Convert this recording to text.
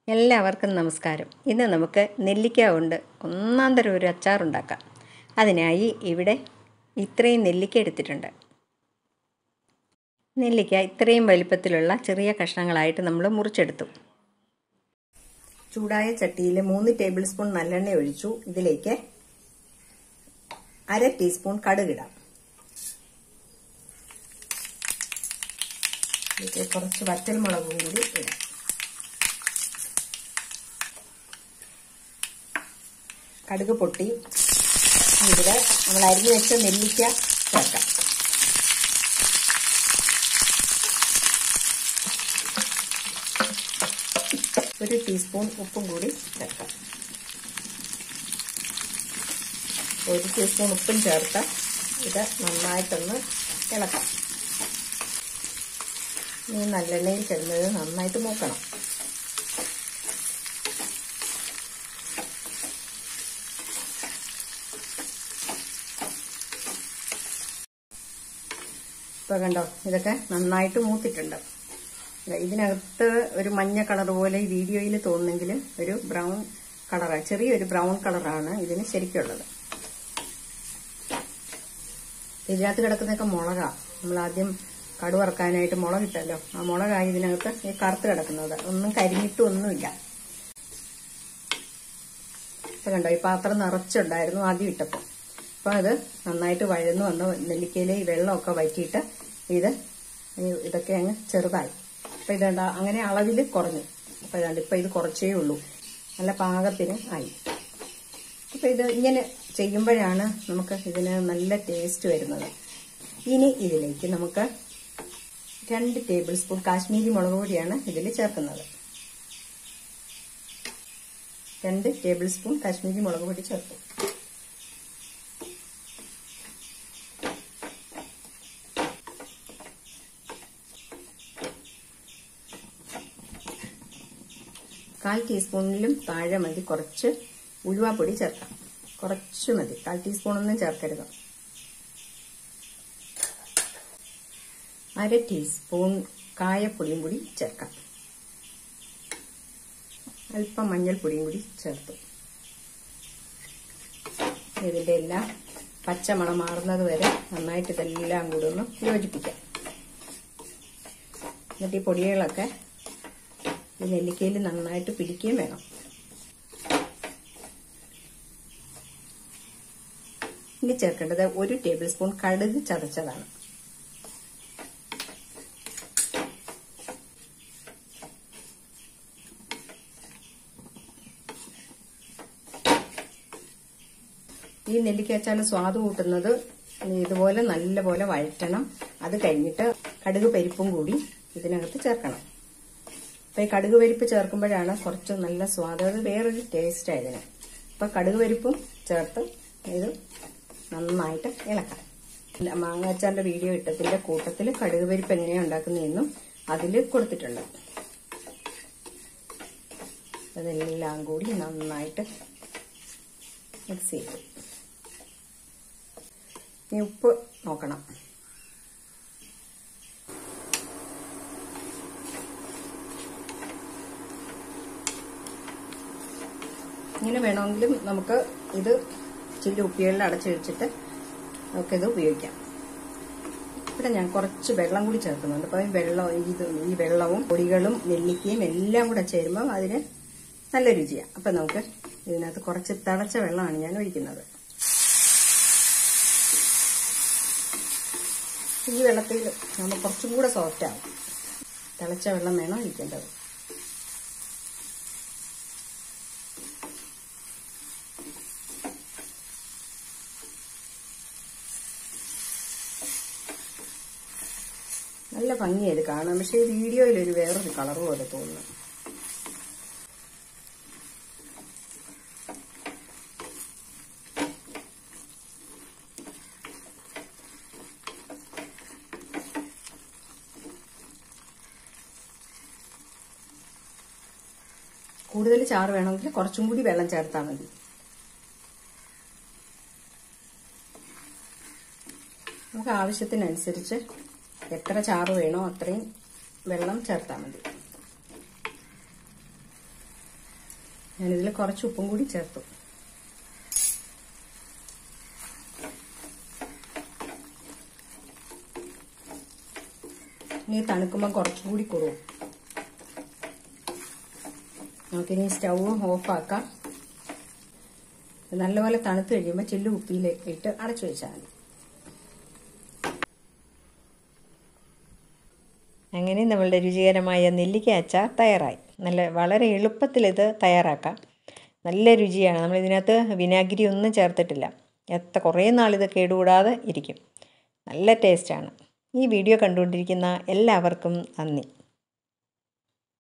എല്ലാവർക്കും നമസ്കാരം ഇന്ന് നമുക്ക് നെല്ലിക്ക കൊണ്ട് ഒന്നാം തരം ഒരു അച്ചാർ ഉണ്ടാക്കാം അതിനായി ഇവിടെ ഇത്രയും നെല്ലിക്ക എടുത്തിട്ടുണ്ട് നെല്ലിക്ക ഇത്രയും വലിപ്പത്തിലുള്ള ചെറിയ കഷ്ണങ്ങളായിട്ട് നമ്മൾ മുറിച്ചെടുത്തു ചൂടായ ചട്ടിയിൽ മൂന്ന് ടേബിൾ സ്പൂൺ നല്ലെണ്ണ ഒഴിച്ചു ഇതിലേക്ക് അര ടീസ്പൂൺ കടുകിടാം ഇതിലേക്ക് കുറച്ച് വറ്റൽമുളകും കൂടി ഇടാം കടുക് പൊട്ടി ഇതിൽ നമ്മൾ അരിഞ്ഞു വെച്ച നെല്ലിക്ക ചേർക്കാം ഒരു ടീസ്പൂൺ ഉപ്പും കൂടി ചേർക്കാം ഒരു ടീസ്പൂൺ ഉപ്പും ചേർത്ത് ഇത് നന്നായിട്ടൊന്ന് ഇളക്കാം ഈ നല്ലെണ്ണയിൽ ചെന്നത് നന്നായിട്ട് മൂക്കണം ഇപ്പോൾ കണ്ടോ ഇതൊക്കെ നന്നായിട്ട് മൂത്തിട്ടുണ്ട് ഇതിനകത്ത് ഒരു മഞ്ഞ കളർ പോലെ ഈ വീഡിയോയിൽ തോന്നുന്നെങ്കിൽ ഒരു ബ്രൗൺ കളറാണ് ചെറിയൊരു ബ്രൗൺ കളറാണ് ഇതിന് ശരിക്കുള്ളത് ഇതിനകത്ത് കിടക്കുന്നതൊക്കെ മുളകാ നമ്മൾ ആദ്യം കടുവറക്കാനായിട്ട് മുളകിട്ടല്ലോ ആ മുളകായി ഇതിനകത്ത് ഈ കറുത്ത് കിടക്കുന്നത് ഒന്നും കരിഞ്ഞിട്ടും ഒന്നുമില്ല ഇപ്പൊ കണ്ടോ ഈ പാത്രം നിറച്ചുണ്ടായിരുന്നു ആദ്യം ഇട്ടപ്പോൾ അപ്പോൾ അത് നന്നായിട്ട് വഴന്നു വന്ന് നെല്ലിക്കയിലെ ഈ വെള്ളമൊക്കെ വറ്റിയിട്ട് ഇത് ഇതൊക്കെ അങ്ങ് ചെറുതായി അപ്പം ഇതെന്താ അങ്ങനെ അളവിൽ കുറഞ്ഞു അപ്പോൾ ഇതാണ്ട് ഇപ്പം ഇത് കുറച്ചേ ഉള്ളൂ നല്ല പാകത്തിന് ആയി അപ്പം ഇത് ഇങ്ങനെ ചെയ്യുമ്പോഴാണ് നമുക്ക് ഇതിന് നല്ല ടേസ്റ്റ് വരുന്നത് ഇനി ഇതിലേക്ക് നമുക്ക് രണ്ട് ടേബിൾ സ്പൂൺ കാശ്മീരി മുളക് പൊടിയാണ് ഇതിൽ ചേർക്കുന്നത് രണ്ട് ടേബിൾ സ്പൂൺ കാശ്മീരി മുളക് പൊടി ചേർക്കും കാൽ ടീസ്പൂണിലും താഴെ മതി കുറച്ച് ഉലുവാപ്പൊടി ചേർക്കാം കുറച്ച് മതി കാൽ ടീസ്പൂണൊന്നും ചേർക്കരുത് അര ടീസ്പൂൺ കായപ്പൊടിയും കൂടി ചേർക്കാം അല്പം മഞ്ഞൾപ്പൊടിയും കൂടി ചേർത്തു ഇതിൻ്റെ എല്ലാം പച്ചമണം മാറുന്നത് വരെ നന്നായിട്ട് ഇതെല്ലാം കൂടി ഒന്ന് യോജിപ്പിക്കാം എന്നിട്ട് ഈ പൊടികളൊക്കെ ഈ നെല്ലിക്കയിൽ നന്നായിട്ട് പിടിക്കുകയും വേണം ഇനി ചേർക്കേണ്ടത് ഒരു ടേബിൾ സ്പൂൺ കടുക് ചതച്ചതാണ് ഈ നെല്ലിക്ക അച്ചാൽ സ്വാദ് കൂട്ടുന്നത് ഇതുപോലെ നല്ലപോലെ വഴറ്റണം അത് കഴിഞ്ഞിട്ട് കടുക് പരിപ്പും കൂടി ഇതിനകത്ത് ചേർക്കണം അപ്പൊ ഈ കടുക് പരിപ്പ് ചേർക്കുമ്പോഴാണ് കുറച്ച് നല്ല സ്വാദ് അത് വേറൊരു ടേസ്റ്റ് ആയതിന് അപ്പൊ കടുക് പരിപ്പും ചേർത്ത് ഇത് നന്നായിട്ട് ഇളക്കാം മാങ്ങാച്ചാറിന്റെ വീഡിയോ ഇട്ടതിന്റെ കൂട്ടത്തിൽ കടുക് പരിപ്പ് എങ്ങനെയാണ് ഉണ്ടാക്കുന്നതെന്നും അതിൽ കൊടുത്തിട്ടുണ്ട് അതെല്ലാം കൂടി നന്നായിട്ട് മിക്സ് ചെയ്തു ഇനി ഉപ്പ് നോക്കണം ഇങ്ങനെ വേണമെങ്കിലും നമുക്ക് ഇത് ചില്ലി ഉപ്പികളിൽ അടച്ചു വെച്ചിട്ട് നമുക്കിത് ഉപയോഗിക്കാം ഇവിടെ ഞാൻ കുറച്ച് വെള്ളം കൂടി ചേർക്കുന്നുണ്ട് അപ്പോൾ ഈ വെള്ളം ഇത് ഈ വെള്ളവും പൊടികളും നെല്ലിക്കയും എല്ലാം കൂടെ ചേരുമ്പോൾ അതിന് നല്ല രുചിയാണ് അപ്പം നമുക്ക് ഇതിനകത്ത് കുറച്ച് തിളച്ച വെള്ളമാണ് ഞാൻ ഒഴിക്കുന്നത് ഈ വെള്ളത്തിൽ നമ്മൾ കുറച്ചും കൂടെ സോഫ്റ്റ് ആവും തിളച്ച വെള്ളം വേണം ഒഴിക്കേണ്ടത് നല്ല ഭംഗിയായത് കാണാം പക്ഷേ ഈ വീഡിയോയിൽ ഒരു വേറൊരു കളർ പോലെ തോന്നുന്നു കൂടുതൽ ചാറ് വേണമെങ്കിൽ കുറച്ചും കൂടി വെള്ളം ചേർത്താൽ മതി നമുക്ക് ആവശ്യത്തിനനുസരിച്ച് എത്ര ചാറ് വേണോ അത്രയും വെള്ളം ചേർത്താൽ മതി ഞാനിതിൽ കുറച്ച് ഉപ്പും കൂടി ചേർത്തു ഇനി തണുക്കുമ്പോൾ കുറച്ചുകൂടി കുറവും നമുക്കിനി സ്റ്റൗവും ഓഫാക്കാം നല്ലപോലെ തണുത്ത് കഴിയുമ്പോൾ ചില്ലു കുപ്പിയിലേക്ക് ഇട്ട് അടച്ചു വെച്ചാൽ മതി അങ്ങനെ നമ്മളുടെ രുചികരമായ നെല്ലിക്ക അച്ചാർ തയ്യാറായി നല്ല വളരെ എളുപ്പത്തിൽ ഇത് തയ്യാറാക്കാം നല്ല രുചിയാണ് നമ്മൾ ഇതിനകത്ത് വിനാഗിരി ഒന്നും ചേർത്തിട്ടില്ല എത്ര കുറേ നാളിത് കേടുകൂടാതെ ഇരിക്കും നല്ല ടേസ്റ്റാണ് ഈ വീഡിയോ കണ്ടുകൊണ്ടിരിക്കുന്ന എല്ലാവർക്കും നന്ദി